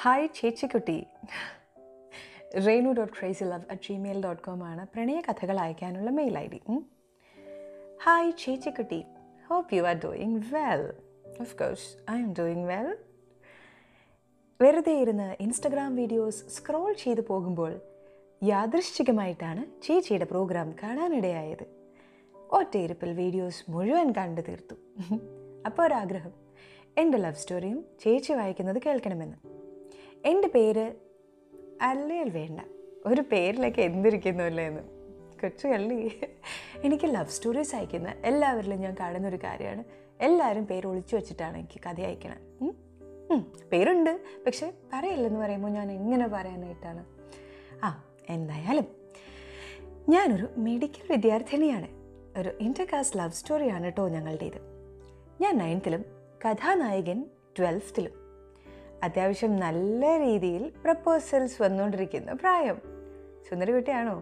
Hi ചേച്ചിക്കുട്ടി Renu dot crazy love at Gmail dot com ആണ് പ്രണയ കഥകൾ അയക്കാനുള്ള മെയിൽ ഐ ഡി ഹായ് ചേച്ചിക്കുട്ടി hope you are doing well of course I am doing well വെറുതെ ഇരുന്ന് ഇൻസ്റ്റഗ്രാം വീഡിയോസ് സ്ക്രോൾ ചെയ്തു പോകുമ്പോൾ യാദൃശ്ചികമായിട്ടാണ് ചേച്ചിയുടെ പ്രോഗ്രാം കാണാനിടയായത് ഒറ്റയിരുപ്പിൽ വീഡിയോസ് മുഴുവൻ കണ്ടു തീർത്തു അപ്പോൾ ഒരാഗ്രഹം എൻ്റെ ലവ് സ്റ്റോറിയും ചേച്ചി വായിക്കുന്നത് കേൾക്കണമെന്ന് എൻ്റെ പേര് അല്ലെങ്കിൽ വേണ്ട ഒരു പേരിലൊക്കെ എന്തിരിക്കുന്നുല്ലേ എന്ന് കൊച്ചു കള്ളി എനിക്ക് ലവ് സ്റ്റോറീസ് അയക്കുന്ന എല്ലാവരിലും ഞാൻ കാണുന്ന ഒരു കാര്യമാണ് എല്ലാവരും പേര് ഒളിച്ചു വെച്ചിട്ടാണ് എനിക്ക് കഥ അയക്കണം ഉം? ഉം, പേരുണ്ട് പക്ഷെ പറയില്ലെന്ന് പറയുമ്പോൾ ഞാൻ എങ്ങനെ പറയാനായിട്ടാണ് ആ എന്തായാലും ഞാനൊരു മെഡിക്കൽ വിദ്യാർത്ഥിനിയാണ് ഒരു ഇൻ്റർകാസ്റ്റ് ലവ് സ്റ്റോറിയാണ് കേട്ടോ ഞങ്ങളുടേത് ഞാൻ നയൻത്തിലും കഥാനായകൻ ട്വൽഫ്ത്തിലും അത്യാവശ്യം നല്ല രീതിയിൽ പ്രപ്പോസൽസ് വന്നുകൊണ്ടിരിക്കുന്ന പ്രായം സുന്ദരിക്കുട്ടിയാണോ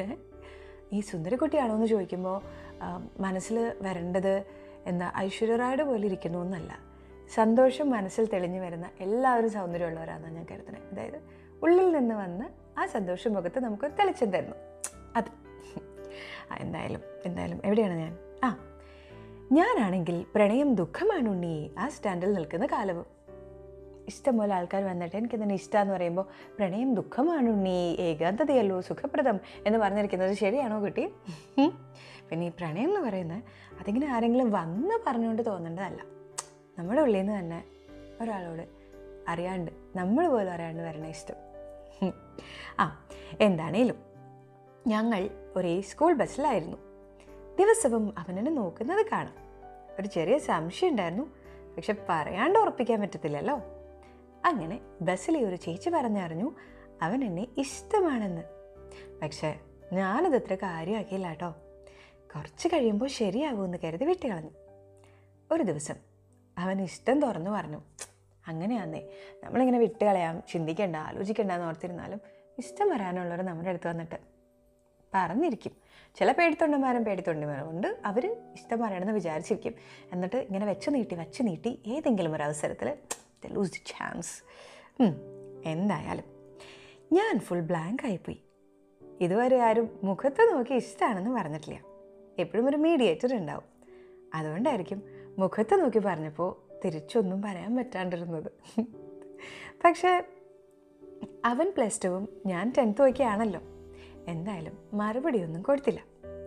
ഈ സുന്ദരിക്കുട്ടിയാണോ എന്ന് ചോദിക്കുമ്പോൾ മനസ്സിൽ വരേണ്ടത് എന്താ ഐശ്വര്യറായുടെ പോലെ ഇരിക്കുന്നു എന്നല്ല സന്തോഷം മനസ്സിൽ തെളിഞ്ഞു വരുന്ന എല്ലാവരും സൗന്ദര്യമുള്ളവരാണെന്ന് ഞാൻ കരുതുന്നത് അതായത് ഉള്ളിൽ നിന്ന് വന്ന് ആ സന്തോഷം മുഖത്ത് നമുക്ക് തെളിച്ചം തരുന്നു അത് ആ, എന്തായാലും എന്തായാലും എവിടെയാണ് ഞാൻ ആ ഞാനാണെങ്കിൽ പ്രണയം ദുഃഖമാണ് ഉണ്ണി ആ സ്റ്റാൻഡിൽ നിൽക്കുന്ന കാലവും ഇഷ്ടംപോലെ ആൾക്കാർ വന്നിട്ട് എനിക്ക് തന്നെ ഇഷ്ടമെന്ന് പറയുമ്പോൾ പ്രണയം ദുഃഖമാണ് ഉണ്ണി ഏകാന്തതയല്ലോ സുഖപ്രദം എന്ന് പറഞ്ഞിരിക്കുന്നത് ശരിയാണോ കുട്ടി ഉം. പിന്നെ ഈ പ്രണയം എന്ന് പറയുന്നത് അതിങ്ങനെ ആരെങ്കിലും വന്ന് പറഞ്ഞുകൊണ്ട് തോന്നേണ്ടതല്ല നമ്മുടെ ഉള്ളിൽ നിന്ന് തന്നെ ഒരാളോട് അറിയാണ്ട് നമ്മൾ പോലും അറിയാണ്ട് വരണ ഇഷ്ടം ഉം. ആ എന്താണേലും ഞങ്ങൾ ഒരേ സ്കൂൾ ബസ്സിലായിരുന്നു ദിവസവും അവനെന്നെ നോക്കുന്നത് കാണാം ഒരു ചെറിയ സംശയം ഉണ്ടായിരുന്നു പക്ഷെ പറയാണ്ട് ഉറപ്പിക്കാൻ പറ്റത്തില്ലല്ലോ അങ്ങനെ ബസ്സിലെ ഒരു ചേച്ചി പറഞ്ഞറിഞ്ഞു അവൻ എന്നെ ഇഷ്ടമാണെന്ന് പക്ഷേ ഞാനത് അത്ര കാര്യമാക്കിയില്ല കേട്ടോ കുറച്ച് കഴിയുമ്പോൾ ശരിയാകുമെന്ന് കരുതി വിട്ടുകളഞ്ഞു ഒരു ദിവസം അവൻ ഇഷ്ടം തുറന്നു പറഞ്ഞു അങ്ങനെയാന്നേ നമ്മളിങ്ങനെ വിട്ടുകളയാം ചിന്തിക്കണ്ട ആലോചിക്കണ്ട എന്ന് ഓർത്തിരുന്നാലും ഇഷ്ടം വരാനുള്ളവർ നമ്മുടെ അടുത്ത് വന്നിട്ട് പറഞ്ഞിരിക്കും ചില പേടിത്തൊണ്ടന്മാരും പേടിത്തൊണ്ടന്മാരും ഉണ്ട് അവർ ഇഷ്ടം പറയണമെന്ന് വിചാരിച്ചിരിക്കും എന്നിട്ട് ഇങ്ങനെ വെച്ച് നീട്ടി വെച്ച് നീട്ടി ഏതെങ്കിലും ഒരു അവസരത്തിൽ ലൂസ് ദി ചാൻസ് എന്തായാലും ഞാൻ ഫുൾ ബ്ലാങ്ക് ആയിപ്പോയി ഇതുവരെ ആരും മുഖത്ത് നോക്കി ഇഷ്ടമാണെന്ന് പറഞ്ഞിട്ടില്ല എപ്പോഴും ഒരു മീഡിയേറ്റർ ഉണ്ടാവും അതുകൊണ്ടായിരിക്കും മുഖത്ത് നോക്കി പറഞ്ഞപ്പോൾ തിരിച്ചൊന്നും പറയാൻ പറ്റാണ്ടിരുന്നത് പക്ഷേ അവൻ പ്ലസ് ടുവും ഞാൻ ടെൻത്തും ഒക്കെ ആണല്ലോ എന്തായാലും മറുപടിയൊന്നും കൊടുത്തില്ല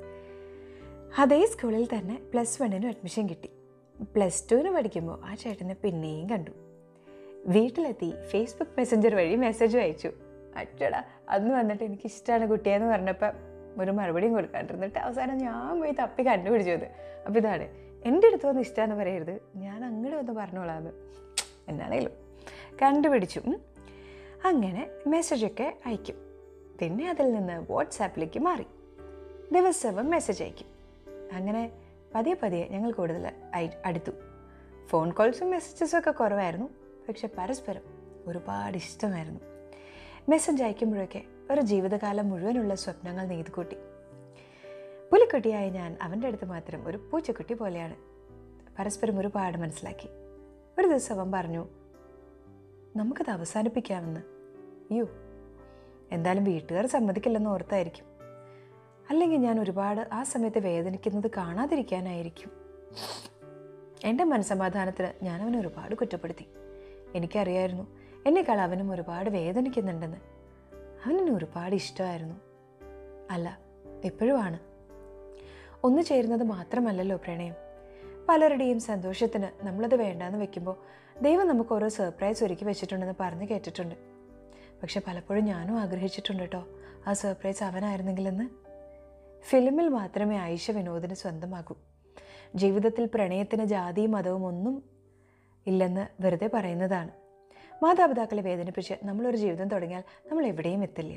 അതേ സ്കൂളിൽ തന്നെ പ്ലസ് വണ്ണിനും അഡ്മിഷൻ കിട്ടി പ്ലസ് ടുവിന് പഠിക്കുമ്പോൾ ആ ചേട്ടനെ പിന്നെയും കണ്ടു വീട്ടിലെത്തി ഫേസ്ബുക്ക് മെസ്സഞ്ചർ വഴി മെസ്സേജ് അയച്ചു അച്ചടാ അന്ന് വന്നിട്ട് എനിക്ക് ഇഷ്ടമാണ് കുട്ടിയെന്ന് പറഞ്ഞപ്പോൾ ഒരു മറുപടിയും കൊടുക്കാണ്ടിരുന്നിട്ട് അവസാനം ഞാൻ പോയി തപ്പി കണ്ടുപിടിച്ചത് അപ്പോൾ ഇതാണ് എൻ്റെ അടുത്ത് വന്ന് ഇഷ്ടമെന്ന് പറയരുത് ഞാൻ അങ്ങോട്ട് വന്ന് പറഞ്ഞോളാന്ന് എന്നാണേലും കണ്ടുപിടിച്ചു ഉം. അങ്ങനെ മെസ്സേജൊക്കെ അയക്കും പിന്നെ അതിൽ നിന്ന് വാട്സാപ്പിലേക്ക് മാറി ദിവസവും മെസ്സേജ് അയക്കും അങ്ങനെ പതിയെ പതിയെ ഞങ്ങൾ കൂടുതൽ അയി- അടുത്തു ഫോൺ കോൾസും മെസ്സേജസും ഒക്കെ കുറവായിരുന്നു പക്ഷെ പരസ്പരം ഒരുപാട് ഇഷ്ടമായിരുന്നു മെസ്സേജ് അയക്കുമ്പോഴൊക്കെ ഒരു ജീവിതകാലം മുഴുവനുള്ള സ്വപ്നങ്ങൾ നെയ്തുകൂട്ടി പുലിക്കുട്ടിയായ ഞാൻ അവൻ്റെ അടുത്ത് മാത്രം ഒരു പൂച്ചക്കുട്ടി പോലെയാണ് പരസ്പരം ഒരുപാട് മനസ്സിലാക്കി ഒരു ദിവസം അവൻ പറഞ്ഞു നമുക്കത് അവസാനിപ്പിക്കാമെന്ന് യോ എന്തായാലും വീട്ടുകാർ സമ്മതിക്കില്ലെന്ന് ഓർത്തായിരിക്കും അല്ലെങ്കിൽ ഞാൻ ഒരുപാട് ആ സമയത്ത് വേദനിക്കുന്നത് കാണാതിരിക്കാനായിരിക്കും എൻ്റെ മനസ്സമാധാനത്തിന് ഞാൻ അവനെ ഒരുപാട് കുറ്റപ്പെടുത്തി എനിക്കറിയായിരുന്നു എന്നെക്കാൾ അവനും ഒരുപാട് വേദനിക്കുന്നുണ്ടെന്ന് അവനെന്നെ ഒരുപാട് ഇഷ്ടമായിരുന്നു അല്ല ഇപ്പോഴുമാണ് ഒന്നു ചേരുന്നത് മാത്രമല്ലല്ലോ പ്രണയം പലരുടെയും സന്തോഷത്തിന് നമ്മളത് വേണ്ടാന്ന് വെക്കുമ്പോൾ ദൈവം നമുക്ക് ഓരോ സർപ്രൈസ് ഒരുക്കി വെച്ചിട്ടുണ്ടെന്ന് പറഞ്ഞു കേട്ടിട്ടുണ്ട് പക്ഷെ പലപ്പോഴും ഞാനും ആഗ്രഹിച്ചിട്ടുണ്ട് കേട്ടോ ആ സർപ്രൈസ് അവനായിരുന്നെങ്കിലെന്ന് ഫിലിമിൽ മാത്രമേ ആയിഷ വിനോദിന് സ്വന്തമാകൂ ജീവിതത്തിൽ പ്രണയത്തിന് ജാതിയും മതവും ഒന്നും ഇല്ലെന്ന് വെറുതെ പറയുന്നതാണ് മാതാപിതാക്കളെ വേദനിപ്പിച്ച് നമ്മളൊരു ജീവിതം തുടങ്ങിയാൽ നമ്മൾ എവിടെയും എത്തില്ല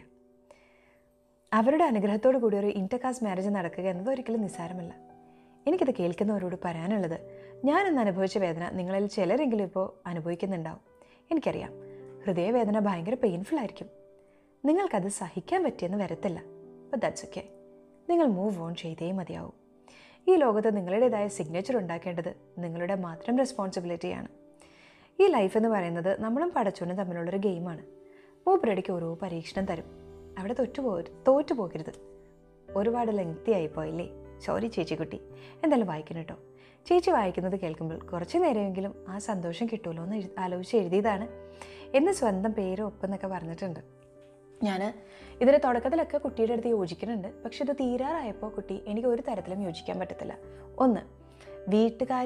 അവരുടെ അനുഗ്രഹത്തോടു കൂടി ഒരു ഇൻ്റർകാസ്റ്റ് മാരേജ് നടക്കുക എന്നത് ഒരിക്കലും നിസ്സാരമല്ല എനിക്കിത് കേൾക്കുന്നവരോട് പറയാനുള്ളത് ഞാൻ ഇന്ന് അനുഭവിച്ച വേദന നിങ്ങളിൽ ചിലരെങ്കിലും ഇപ്പോൾ അനുഭവിക്കുന്നുണ്ടാവും എനിക്കറിയാം ഹൃദയവേദന ഭയങ്കര പെയിൻഫുൾ ആയിരിക്കും നിങ്ങൾക്കത് സഹിക്കാൻ പറ്റിയെന്ന് വരത്തില്ല ബട്ട് ദാറ്റ്സ് ഓക്കെ നിങ്ങൾ മൂവ് ഓൺ ചെയ്തേ മതിയാവും ഈ ലോകത്ത് നിങ്ങളുടേതായ സിഗ്നേച്ചർ ഉണ്ടാക്കേണ്ടത് നിങ്ങളുടെ മാത്രം റെസ്പോൺസിബിലിറ്റിയാണ് ഈ ലൈഫ് എന്ന് പറയുന്നത് നമ്മളും പടച്ചോനും തമ്മിലുള്ളൊരു ഗെയിമാണ് മൂപ്പരടിക്ക് ഓരോ പരീക്ഷണം തരും അവിടെ തോറ്റു പോ തോറ്റു പോകരുത് ഒരുപാട് ലെങ്തി ആയിപ്പോയില്ലേ സോറി ചേച്ചിക്കുട്ടി എന്തായാലും വായിക്കണം കേട്ടോ ചേച്ചി വായിക്കുന്നത് കേൾക്കുമ്പോൾ കുറച്ച് നേരമെങ്കിലും ആ സന്തോഷം കിട്ടുമല്ലോ എന്ന് എഴു- ആലോചിച്ച് എഴുതിയതാണ് എന്ന് സ്വന്തം പേര് ഒപ്പെന്നൊക്കെ പറഞ്ഞിട്ടുണ്ട് ഞാൻ ഇതിൻ്റെ തുടക്കത്തിലൊക്കെ കുട്ടിയുടെ അടുത്ത് യോജിക്കുന്നുണ്ട് പക്ഷെ ഇത് തീരാറായപ്പോൾ കുട്ടി എനിക്ക് ഒരു തരത്തിലും യോജിക്കാൻ പറ്റത്തില്ല ഒന്ന് വീട്ടുകാർ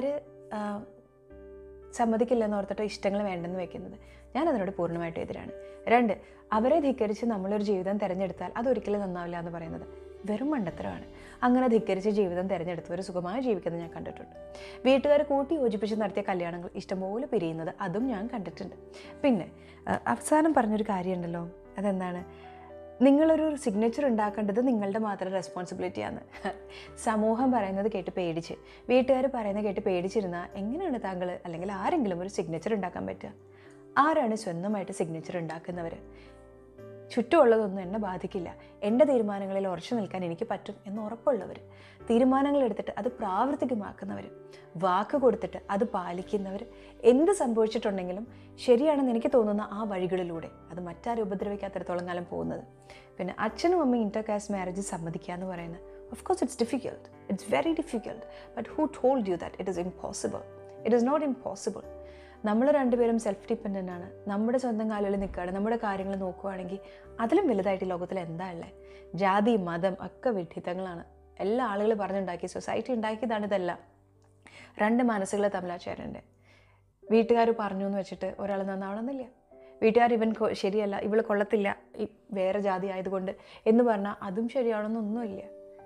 സമ്മതിക്കില്ലെന്ന് ഓർത്തിട്ട് ഇഷ്ടങ്ങൾ വേണ്ടെന്ന് വെക്കുന്നത് ഞാൻ അതിനോട് പൂർണ്ണമായിട്ടും എതിരാണ് രണ്ട് അവരെ ധിക്കരിച്ച് നമ്മളൊരു ജീവിതം തിരഞ്ഞെടുത്താൽ അതൊരിക്കലും നന്നാവില്ല എന്ന് പറയുന്നത് വെറും മണ്ടത്തരമാണ് അങ്ങനെ ധിക്കരിച്ച് ജീവിതം തിരഞ്ഞെടുത്തവർ സുഖമായി ജീവിക്കുന്നത് ഞാൻ കണ്ടിട്ടുണ്ട് വീട്ടുകാർ കൂട്ടി യോജിപ്പിച്ച് നടത്തിയ കല്യാണങ്ങൾ ഇഷ്ടംപോലെ പിരിയുന്നത് അതും ഞാൻ കണ്ടിട്ടുണ്ട് പിന്നെ ആ, അവസാനം പറഞ്ഞൊരു കാര്യമുണ്ടല്ലോ അതെന്താണ് നിങ്ങളൊരു സിഗ്നേച്ചർ ഉണ്ടാക്കേണ്ടത് നിങ്ങളുടെ മാത്രം റെസ്പോൺസിബിലിറ്റിയാണ് സമൂഹം പറയുന്നത് കേട്ട് പേടിച്ച് വീട്ടുകാർ പറയുന്നത് കേട്ട് പേടിച്ചിരുന്നാൽ എങ്ങനെയാണ് താങ്കൾ അല്ലെങ്കിൽ ആരെങ്കിലും ഒരു സിഗ്നേച്ചർ ഉണ്ടാക്കാൻ പറ്റുക ആരാണ് സ്വന്തമായിട്ട് സിഗ്നേച്ചർ ഉണ്ടാക്കുന്നവർ ചുറ്റുമുള്ളതൊന്നും എന്നെ ബാധിക്കില്ല എൻ്റെ തീരുമാനങ്ങളിൽ ഉറച്ചു നിൽക്കാൻ എനിക്ക് പറ്റും എന്ന് ഉറപ്പുള്ളവർ തീരുമാനങ്ങൾ എടുത്തിട്ട് അത് പ്രാവർത്തികമാക്കുന്നവർ വാക്ക് കൊടുത്തിട്ട് അത് പാലിക്കുന്നവർ എന്ത് സംഭവിച്ചിട്ടുണ്ടെങ്കിലും ശരിയാണെന്ന് എനിക്ക് തോന്നുന്ന ആ വഴികളിലൂടെ അത് മറ്റാരും ഉപദ്രവിക്കാത്തിടത്തോളം കാലം പോകുന്നത് പിന്നെ അച്ഛനും അമ്മയും ഇൻ്റർകാസ്റ്റ് മാരേജ് സമ്മതിക്കുക എന്ന് പറയുന്നത് of course it's difficult it's very difficult but who told you that it is impossible it is not impossible നമ്മൾ രണ്ടുപേരും സെൽഫ് ഡിപ്പെൻഡൻ്റ് ആണ് നമ്മുടെ സ്വന്തം കാലുകളിൽ നിൽക്കുകയാണ് നമ്മുടെ കാര്യങ്ങൾ നോക്കുകയാണെങ്കിൽ അതിലും വലുതായിട്ട് ഈ ലോകത്തിൽ എന്താ ഉള്ളത് ജാതി മതം ഒക്കെ വിഡിത്തങ്ങളാണ് എല്ലാ ആളുകൾ പറഞ്ഞുണ്ടാക്കി സൊസൈറ്റി ഉണ്ടാക്കിയതാണ് ഇതെല്ലാം രണ്ട് മനസ്സുകൾ തമ്മിലാ ചേരേണ്ടത് വീട്ടുകാർ പറഞ്ഞു എന്ന് വെച്ചിട്ട് ഒരാൾ നന്നാവണമെന്നില്ല വീട്ടുകാർ ഇവൻ കൊ- ശരിയല്ല ഇവൾ കൊള്ളത്തില്ല ഈ വേറെ ജാതി ആയതുകൊണ്ട് എന്ന് പറഞ്ഞാൽ അതും ശരിയാണെന്നൊന്നുമില്ല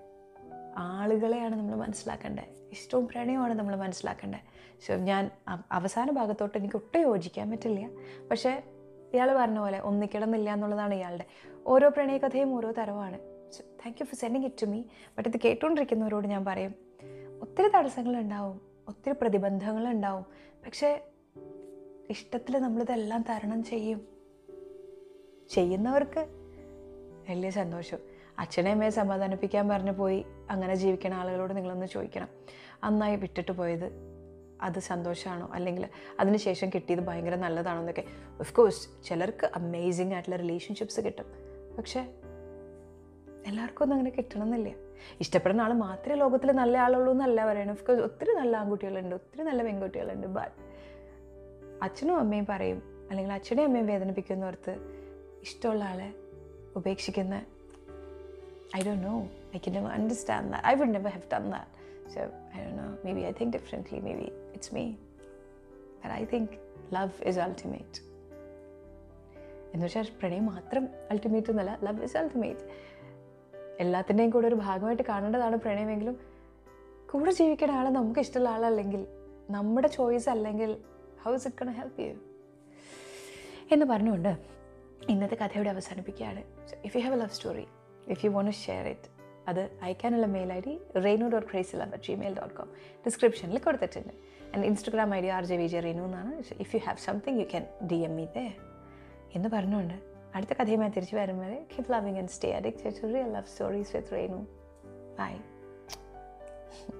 ആളുകളെയാണ് നമ്മൾ മനസ്സിലാക്കേണ്ടത് ഇഷ്ടവും പ്രണയവുമാണ് നമ്മൾ മനസ്സിലാക്കേണ്ടത് സോ ഞാൻ അ- അവസാന ഭാഗത്തോട്ട് എനിക്ക് ഒട്ടും യോജിക്കാൻ പറ്റില്ല പക്ഷേ ഇയാൾ പറഞ്ഞ പോലെ ഒന്നിക്കിടന്നില്ല എന്നുള്ളതാണ് ഇയാളുടെ ഓരോ പ്രണയകഥയും ഓരോ തരമാണ് so thank you for sending it to me but ഇത് കേട്ടുകൊണ്ടിരിക്കുന്നവരോട് ഞാൻ പറയും ഒത്തിരി തടസ്സങ്ങളുണ്ടാവും ഒത്തിരി പ്രതിബന്ധങ്ങളുണ്ടാവും പക്ഷേ ഇഷ്ടത്തിൽ നമ്മളിതെല്ലാം തരണം ചെയ്യും ചെയ്യുന്നവർക്ക് വലിയ സന്തോഷം അച്ഛനെ അമ്മയെ സമാധാനിപ്പിക്കാൻ പറഞ്ഞു പോയി അങ്ങനെ ജീവിക്കുന്ന ആളുകളോട് നിങ്ങളൊന്ന് ചോദിക്കണം അന്നായി വിട്ടിട്ട് പോയത് അത് സന്തോഷമാണോ അല്ലെങ്കിൽ അതിനുശേഷം കിട്ടിയത് ഭയങ്കര നല്ലതാണോ എന്നൊക്കെ ഓഫ് കോഴ്സ് ചിലർക്ക് അമേസിങ് ആയിട്ടുള്ള റിലേഷൻഷിപ്സ് കിട്ടും പക്ഷേ എല്ലാവർക്കും ഒന്നും അങ്ങനെ കിട്ടണമെന്നില്ല ഇഷ്ടപ്പെടുന്ന ആൾ മാത്രമേ ലോകത്തിൽ നല്ല ആളുള്ളൂ എന്നല്ല പറയണം ഓഫ് കോഴ്സ് ഒത്തിരി നല്ല ആൺകുട്ടികളുണ്ട് ഒത്തിരി നല്ല പെൺകുട്ടികളുണ്ട് ബട്ട് അച്ഛനും അമ്മയും പറയും അല്ലെങ്കിൽ അച്ഛനെയും അമ്മയും വേദനിപ്പിക്കുന്നവർക്ക് ഇഷ്ടമുള്ള ആളെ ഉപേക്ഷിക്കുന്ന I do know I can never understand that I would never have done that so I do know maybe I think differently maybe it's me but I think love is ultimate എന്ന് വെച്ചാൽ പ്രണയം മാത്രം ultimate എന്നല്ല love is ultimate എല്ലാത്തിൻ്റെയും കൂടെ ഒരു ഭാഗമായിട്ട് കാണേണ്ടതാണ് പ്രണയമെങ്കിലും കൂടെ ജീവിക്കുന്ന ആളെ നമുക്ക് ഇഷ്ടമുള്ള ആളല്ലെങ്കിൽ നമ്മുടെ ചോയ്സ് അല്ലെങ്കിൽ how is it can help you എന്ന് പറഞ്ഞുകൊണ്ട് ഇന്നത്തെ കഥയുടെ അവസാനിപ്പിക്കുകയാണ് if you have a love story if you want share it അത് അയക്കാനുള്ള mail I D Renu dot crazy love at Gmail dot com ഡിസ്ക്രിപ്ഷനിൽ കൊടുത്തിട്ടുണ്ട് and Instagram I D R J V J Renu എന്നാണ് if you have something you can D M me ദേ എന്ന് പറഞ്ഞുകൊണ്ട് അടുത്ത കഥയുമായി തിരിച്ചു വരും വരെ keep loving and stay addicted to real love stories with Renu by